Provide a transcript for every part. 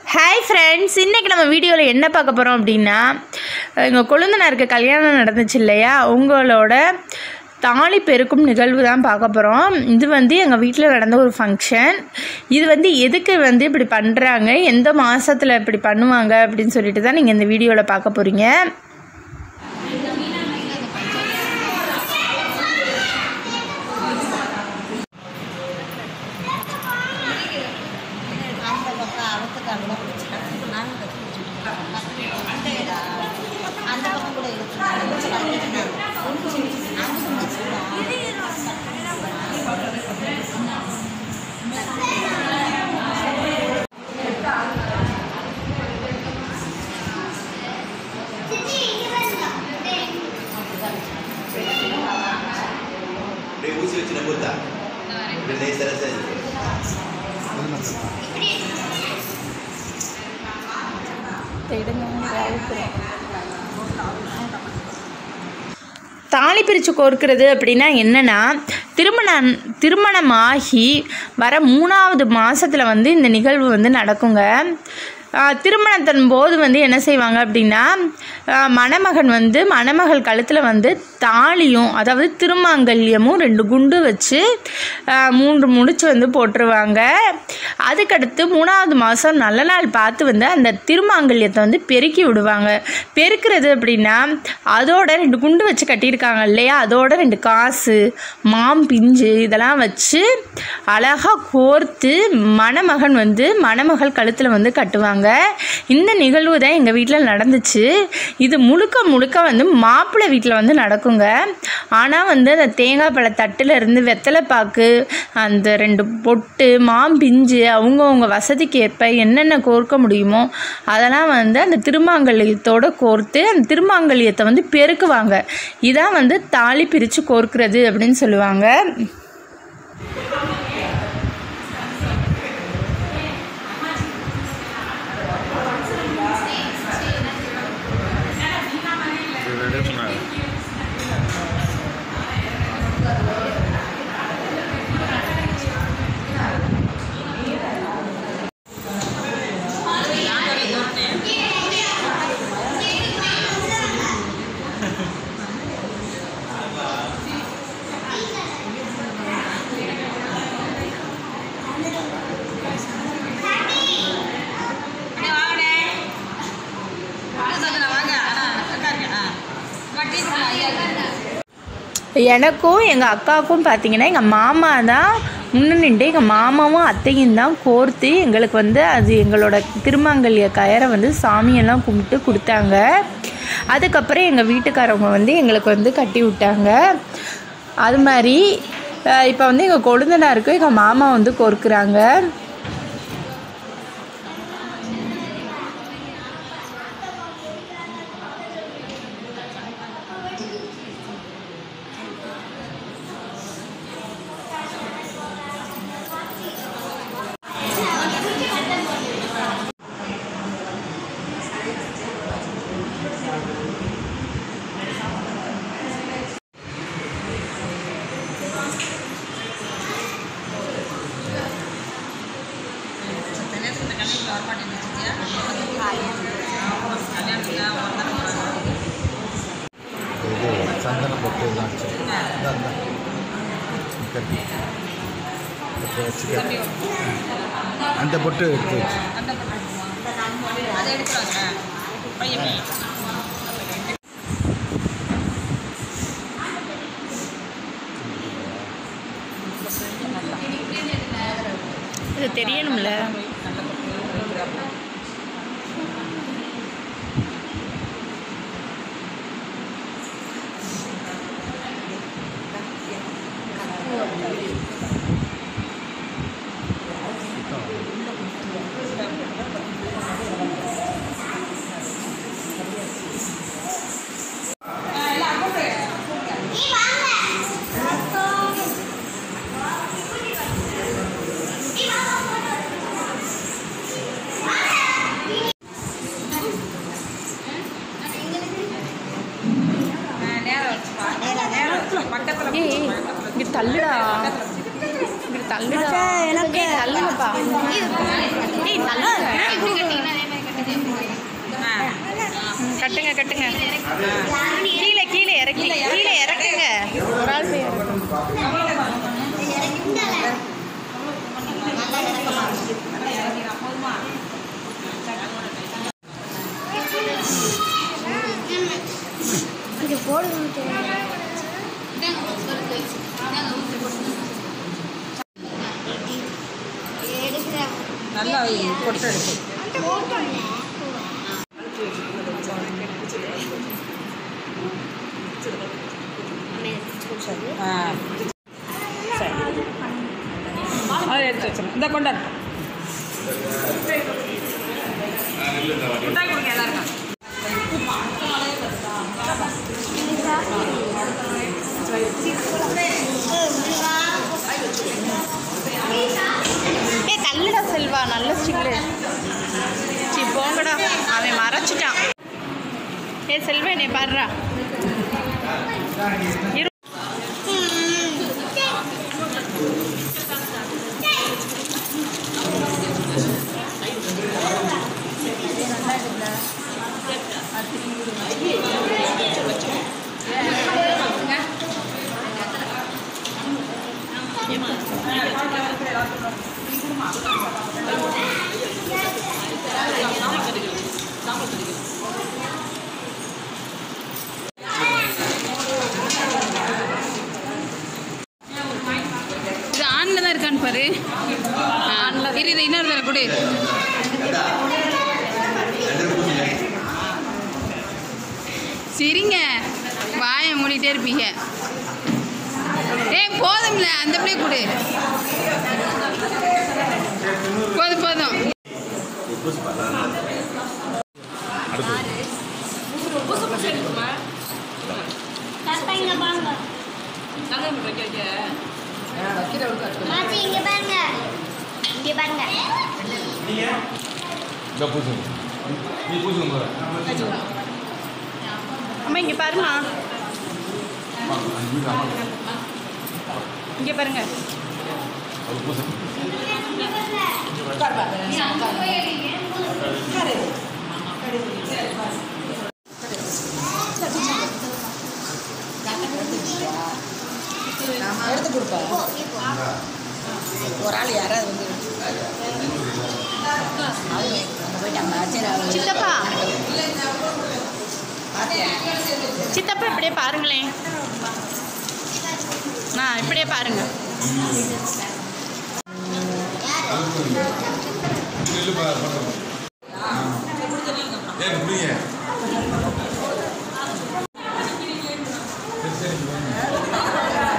Hi friends இன்றைக்கி நம்ம வீடியோவில் என்ன பார்க்க போகிறோம் அப்படின்னா எங்கள் கொழுந்தனாருக்கு கல்யாணம் நடந்துச்சு இல்லையா உங்களோட தாலி பெருக்கும் நிகழ்வு தான் பார்க்க போகிறோம் இது வந்து எங்கள் வீட்டில் நடந்த ஒரு ஃபங்க்ஷன் இது வந்து எதுக்கு வந்து இப்படி பண்ணுறாங்க எந்த மாதத்தில் இப்படி பண்ணுவாங்க அப்படின்னு சொல்லிட்டு தான் நீங்கள் இந்த வீடியோவில் பார்க்க போகிறீங்க அந்த பக்கம் அவத்துக்கு அவ்வளோ பிடிச்சிட்டாங்க நானும் கட்டி பிடிச்சிட்டேன் அந்த பக்கம் கூட இருக்கு அப்படியே ஊசி வச்சு நம்புறதா இப்படி லேசா லேசா இருக்கு தாலி பிரித்து கோர்க்கிறது அப்படின்னா என்னென்னா திருமணம் திருமணமாகி வர மூணாவது மாதத்தில் வந்து இந்த நிகழ்வு வந்து நடக்குங்க ஆஹ் திருமணத்தின் போது வந்து என்ன செய்வாங்க அப்படின்னா ஆஹ் மணமகன் வந்து மணமகள் கழுத்தில் வந்து தாலியும் அதாவது திருமாங்கல்யமும் ரெண்டு குண்டு வச்சு ஆஹ் மூன்று முடிச்சு வந்து போட்டுருவாங்க அதுக்கடுத்து மூணாவது மாதம் நல்ல நாள் பார்த்து வந்து அந்த திருமாங்கல்யத்தை வந்து பெருக்கி விடுவாங்க பெருக்கிறது அப்படின்னா அதோட ரெண்டு குண்டு வச்சு கட்டியிருக்காங்க இல்லையா அதோட ரெண்டு காசு மாம் பிஞ்சு இதெல்லாம் வச்சு அழகாக கோர்த்து மணமகன் வந்து மணமகள் கழுத்தில் வந்து கட்டுவாங்க இந்த நிகழ்வு தான் எங்கள் வீட்டில் நடந்துச்சு இது முழுக்க முழுக்க வந்து மாப்பிள்ளை வீட்டில் வந்து நடக்குங்க ஆனால் வந்து அந்த தேங்காய் பழ தட்டில் இருந்து வெத்தலை பாக்கு அந்த ரெண்டு பொட்டு மாம் பிஞ்சு அவங்கவுங்க வசதிக்கு ஏற்ப என்னென்ன கோர்க்க முடியுமோ அதெல்லாம் வந்து அந்த திருமாங்கல்யத்தோட கோர்த்து அந்த திருமாங்கல்யத்தை வந்து பெருக்குவாங்க இதான் வந்து தாலி பிரித்து கோர்க்கிறது அப்படின்னு சொல்லுவாங்க எனக்கும் எங்கள் அக்காவுக்கும் பார்த்தீங்கன்னா எங்கள் மாமா தான் முன்ன நின்று எங்கள் மாமாவும் அத்தையும் தான் கோர்த்து எங்களுக்கு வந்து அது எங்களோட திருமாங்கல்ய கயரை வந்து சாமியெல்லாம் கும்பிட்டு கொடுத்தாங்க அதுக்கப்புறம் எங்கள் வீட்டுக்காரவங்க வந்து எங்களுக்கு வந்து கட்டி விட்டாங்க அது மாதிரி இப்போ வந்து எங்கள் கொழுந்தனாருக்கு எங்கள் மாமா வந்து கோர்க்குறாங்க இது சந்தன பொட்டு எல்லாம் வச்சு இந்த அந்த கட்டி இப்போ வச்சுக்க அந்த பொட்டு எடுத்து வச்சு அதை எடுத்துருவாங்க பையன் இது தெரியணும்ல ஏய் இங்கே தள்ளுடா இங்கே தள்ளுடா எனக்கு தள்ளுங்கப்பா ஏய் தள்ளுங்க ம், கட்டுங்க கட்டுங்க கீழே கீழே இறக்கி கீழே இறக்குங்க ஒரு ஆள் போய் இறக்குங்க. இது போடுங்க எடுக்கிறேன் நல்லா பொட்டு எடுத்து போட்டோம்ல ஆ சரி அதை எடுத்து வச்சிடும் இந்த கொண்டாடு மிட்டாய் கொடுங்க எல்லாருக்கும் ஏ தள்ளுடா செல்வா நல்ல ஸ்டில்லு சி போங்கடா அவன் மறைச்சிட்டான் ஏ செல்வா என்னை பாடுறா இரு இது ஆன்ல தான் இருக்கான்னு பாரு ஆன்ல இரு இது இன்னொரு தடவை கொடு சரிங்க வாயை மூடிட்டே இருப்பீங்க ஏய் போதும்ல அந்த அப்படியே கொடு போதும் போதும் இங்க பாருங்க மாச்சி இங்க பாருங்க இங்க பாருங்க இந்த பூசுங்க நீ பூசுங்க போகிற அம்மா இங்கே பாருமா இங்கே பாருங்க அது பூசுங்க எடுத்து கொடுப்பா ஒரு ஆள் யாராவது வந்து அவங்க அங்க போயிட்டாங்க சரி அவங்க சித்தப்பா சித்தப்பா இப்படியே பாருங்களேன் ஆ இப்படியே பாருங்க நெல்லு பா பண்ணுறோம் ஏன் முடியுங்க சரி சரி வாங்க.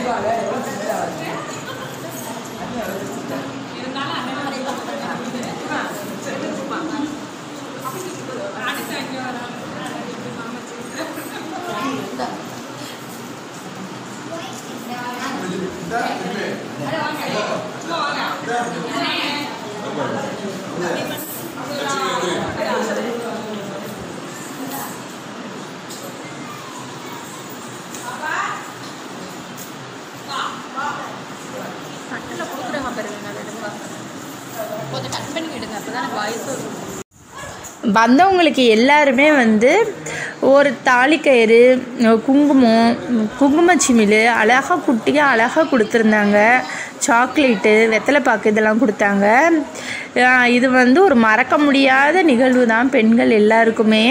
கட்டில் கொடுக்குறாங்க பாருங்க அதை எடுங்க கொஞ்சம் கட் பண்ணி எடுங்க அப்போ தான் வாய்ஸ் வந்தவங்களுக்கு எல்லாருமே வந்து ஒரு தாலிக்கயிறு குங்குமம் குங்குமச்சிமிழ் அழகாக குட்டியாக அழகாக கொடுத்துருந்தாங்க சாக்லேட்டு வெத்தலைப்பாக்கு இதெல்லாம் கொடுத்தாங்க ஆஹ் இது வந்து ஒரு மறக்க முடியாத நிகழ்வு தான் பெண்கள் எல்லாருக்குமே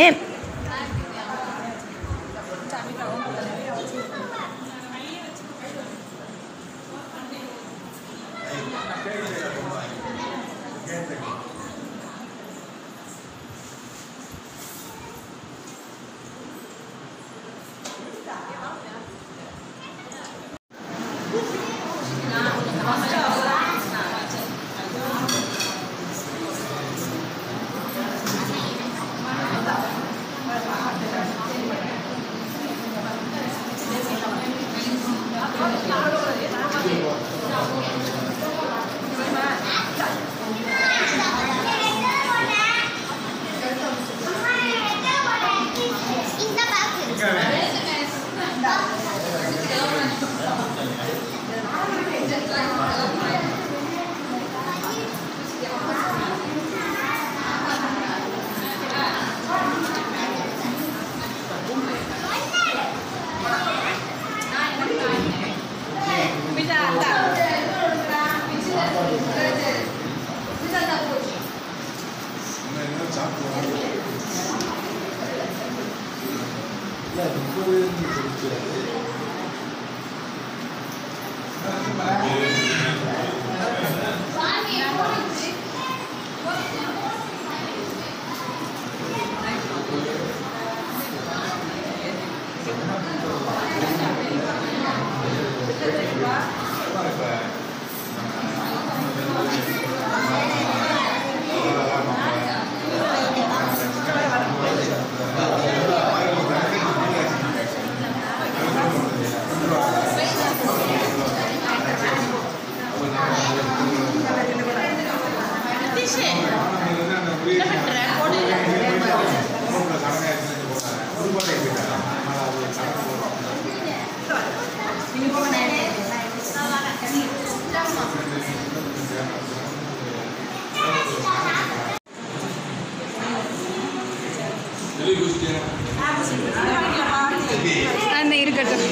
அந்த இருக்கட்டும்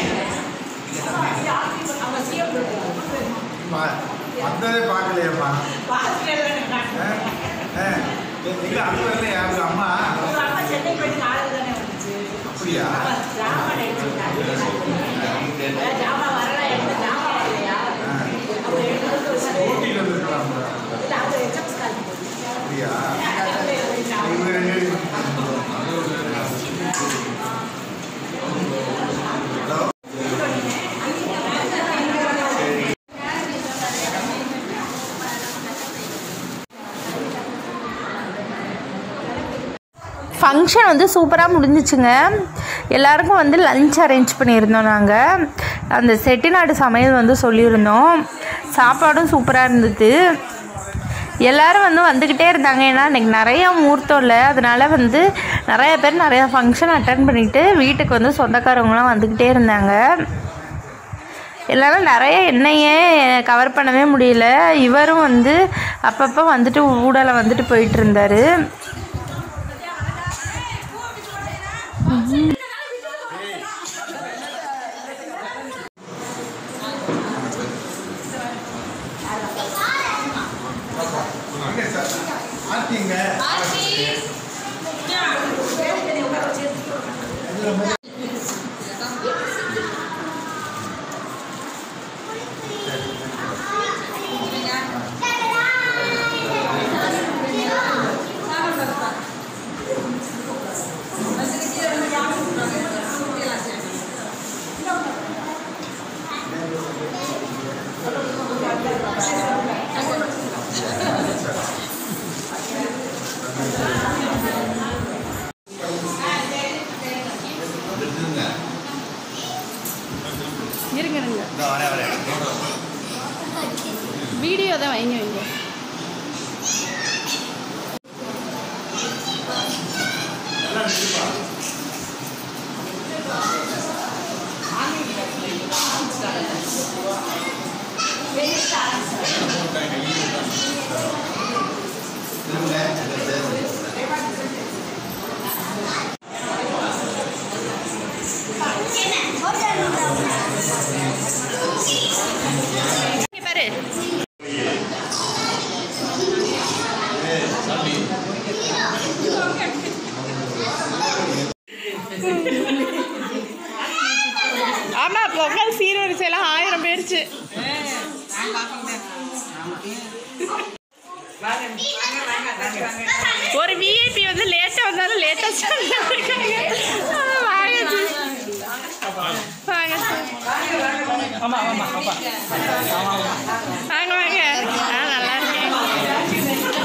வந்ததே பார்க்கலையம்மா இல்லை அது வரல யாரு அம்மா அப்படியா ஊட்டியில் வந்துருக்கலாம் அப்படியா இவங்க ரெண்டு ஹலோ ஃபங்க்ஷன் வந்து சூப்பராக முடிஞ்சிச்சுங்க எல்லாருக்கும் வந்து லஞ்ச் அரேஞ்ச் பண்ணியிருந்தோம் நாங்கள் அந்த செட்டிநாடு சமையல் வந்து சொல்லியிருந்தோம் சாப்பாடும் சூப்பராக இருந்தது எல்லாரும் வந்து வந்துக்கிட்டே இருந்தாங்க ஏன்னா இன்றைக்கி நிறையா முகூர்த்தம் இல்லை அதனால வந்து நிறைய பேர் நிறையா ஃபங்க்ஷன் அட்டன் பண்ணிவிட்டு வீட்டுக்கு வந்து சொந்தக்காரவங்களாம் வந்துக்கிட்டே இருந்தாங்க எல்லோரும் நிறைய எண்ணெயே கவர் பண்ணவே முடியல இவரும் வந்து அப்பப்போ வந்துட்டு ஊடலை வந்துட்டு போயிட்டு இருந்தார் வாங்க சார் ஆர்த்திங்க இருங்க இருங்க இந்த வரேன் வரேன் வீடியோ தான் வைங்க வைங்க திரும்ப அங்கே சேர்ந்து பாரு ஆமா பொங்கல் சீர்வரிசையெல்லாம் ஆயிரம் பேருச்சு ஒரு விஐபி வந்து லேட்டா வந்தாலும் லேட்டா சொல்லிருக்காங்க வாங்க ஜி. வாங்க சார் வாங்க வாங்க ஆ நல்லா இருக்கேன்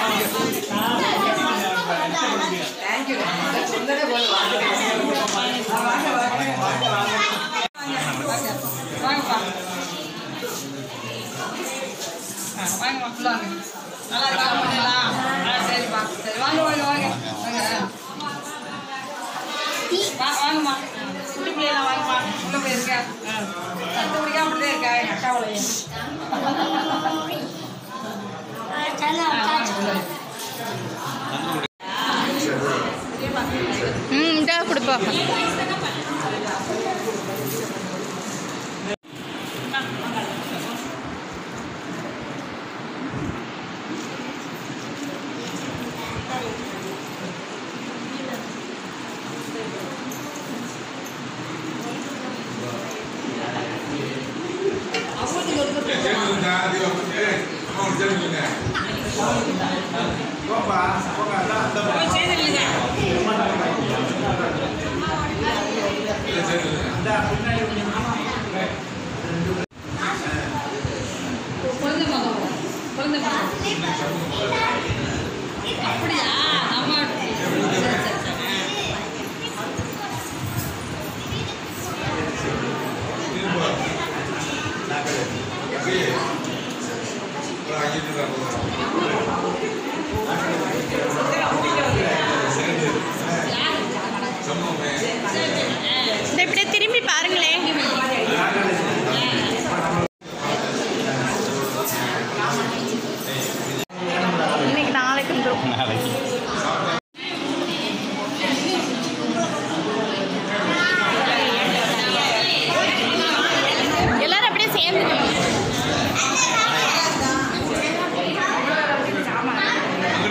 ம் இந்தா கொடுப்பா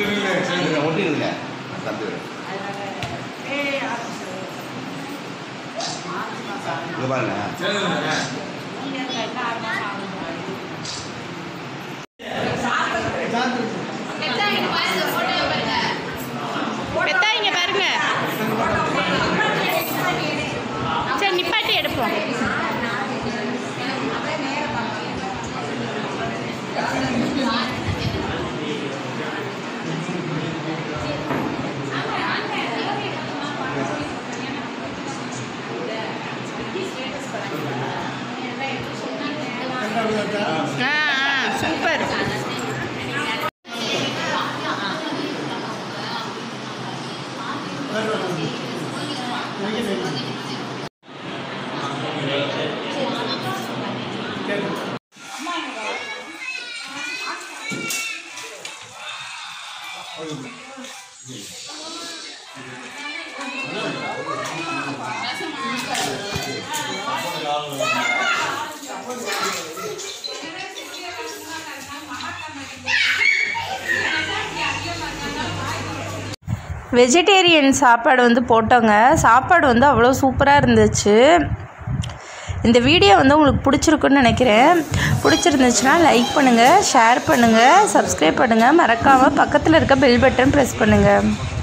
ஒட்டி இருங்க தந்து இங்க பாருங்க பெத்தா இங்க பாருங்க சரி நிப்பாட்டி எடுப்போம் ஆ ஆ சூப்பர் வெஜிடேரியன் சாப்பாடு வந்து போட்டோங்க சாப்பாடு வந்து அவ்வளோ சூப்பராக இருந்துச்சு இந்த வீடியோ வந்து உங்களுக்கு பிடிச்சிருக்குன்னு நினைக்கிறேன் பிடிச்சிருந்துச்சுன்னா லைக் பண்ணுங்கள் ஷேர் பண்ணுங்கள் சப்ஸ்கிரைப் பண்ணுங்கள் மறக்காமல் பக்கத்தில் இருக்க பெல் பட்டன் ப்ரெஸ் பண்ணுங்கள்